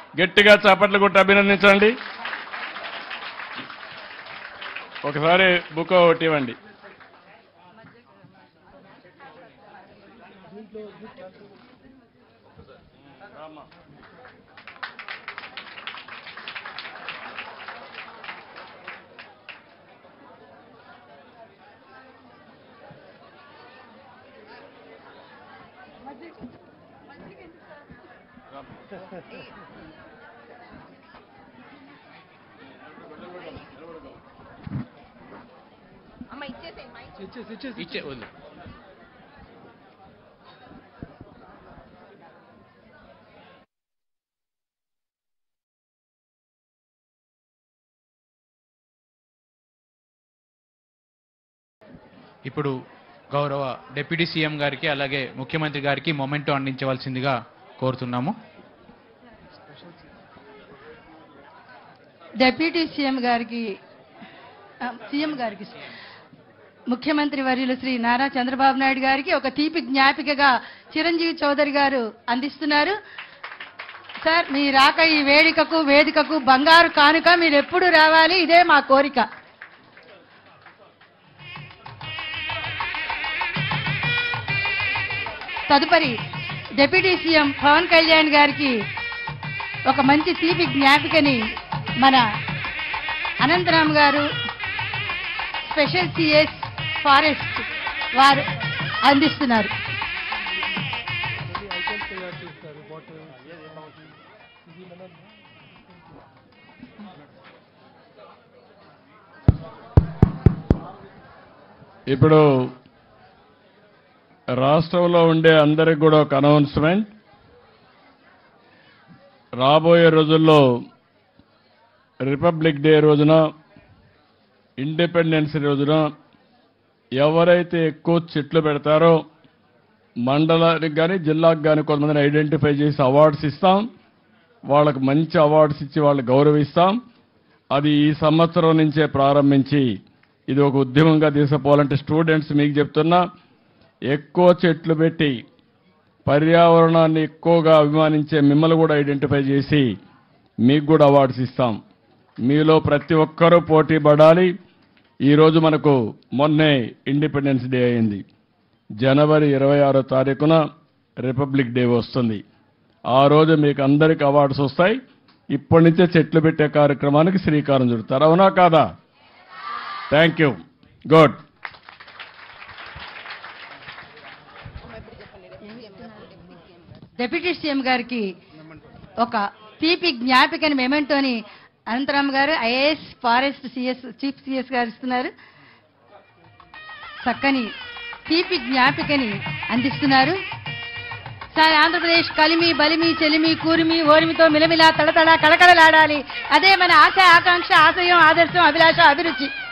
గట్టిగా చప్పట్లు కొట్టి అభినందించండి ఒకసారి బుక్ ఒకటి ఇవ్వండి అమ్మ ఇచ్చేసేయండి మైక్ ఇచ్చేసి ఇచ్చేసి ఇచ్చే వద్దు ఇప్పుడు గౌరవ డిప్యూటీ సీఎం గారికి అలాగే ముఖ్యమంత్రి గారికి మొమెంటో అందించవలసిందిగా కోరుతున్నాము డిప్యూటీ సీఎం గారికి ఆ, సీఎం గారికి ముఖ్యమంత్రి వర్యులు శ్రీ నారా చంద్రబాబు నాయుడు గారికి ఒక తీపి జ్ఞాపికగా చిరంజీవి చౌదరి గారు అందిస్తున్నారు సార్ మీ రాక ఈ వేదికకు వేదికకు బంగారు కానుక మీరు ఎప్పుడు రావాలి ఇదే మా కోరిక తదుపరి డిప్యూటీ సీఎం పవన్ కళ్యాణ్ గారికి ఒక మంచి తీపి జ్ఞాపికని మన అనంతరామ్ గారు స్పెషల్ సిఎస్ ఫారెస్ట్ వారు అందిస్తున్నారు ఐటమ్స్ తయారు చేస్తారు బాటిల్ ఇది మన ఇప్పుడు రాష్ట్రంలో ఉండే అందరికి కూడా ఒక అనౌన్స్మెంట్ రాబోయే రోజుల్లో రిపబ్లిక్ డే రోజున ఇండిపెండెన్స్ రోజున ఎవరైతే ఎక్కువ చెట్లు పెడతారో మండలానికి కానీ జిల్లాకు కానీ కొంతమందిని ఐడెంటిఫై చేసి అవార్డ్స్ ఇస్తాం వాళ్ళకు మంచి అవార్డ్స్ ఇచ్చి వాళ్ళు గౌరవిస్తాం అది ఈ సంవత్సరం నుంచే ప్రారంభించి ఇది ఒక ఉద్యమంగా తీసుకుపోవాలంటే స్టూడెంట్స్ మీకు చెప్తున్నా ఎక్కువ చెట్లు పెట్టి పర్యావరణాన్ని ఎక్కువగా అభిమానించే మిమ్మల్ని కూడా ఐడెంటిఫై చేసి మీకు కూడా అవార్డ్స్ ఇస్తాం మీలో ప్రతి ఒక్కరూ పోటీ పడాలి ఈరోజు మనకు మొన్నే ఇండిపెండెన్స్ డే అయింది జనవరి ఇరవై ఆరో తారీఖున రిపబ్లిక్ డే వస్తుంది ఆ రోజు మీకు అందరికి అవార్డ్స్ వస్తాయి ఇప్పటి నుంచే చెట్లు పెట్టే కార్యక్రమానికి శ్రీకారం చుడతారు అవునా కాదా thank you good deputy CM గారికి ఒక తీపి జ్ఞాపికని మెమెంటోని అనంతరామ్ గారు IAS forest CS chief CS గారు ఇస్తున్నారు చక్కని తీపి జ్ఞాపికని అందిస్తున్నారు సార్ ఆంధ్రప్రదేశ్ కలిమి బలిమి చెలిమి కూరిమి ఓరిమితో మిలమిలా తడతడ కళకళలాడాలి అదే మన ఆశ ఆకాంక్ష ఆశయం ఆదర్శం అభిలాష అభిరుచి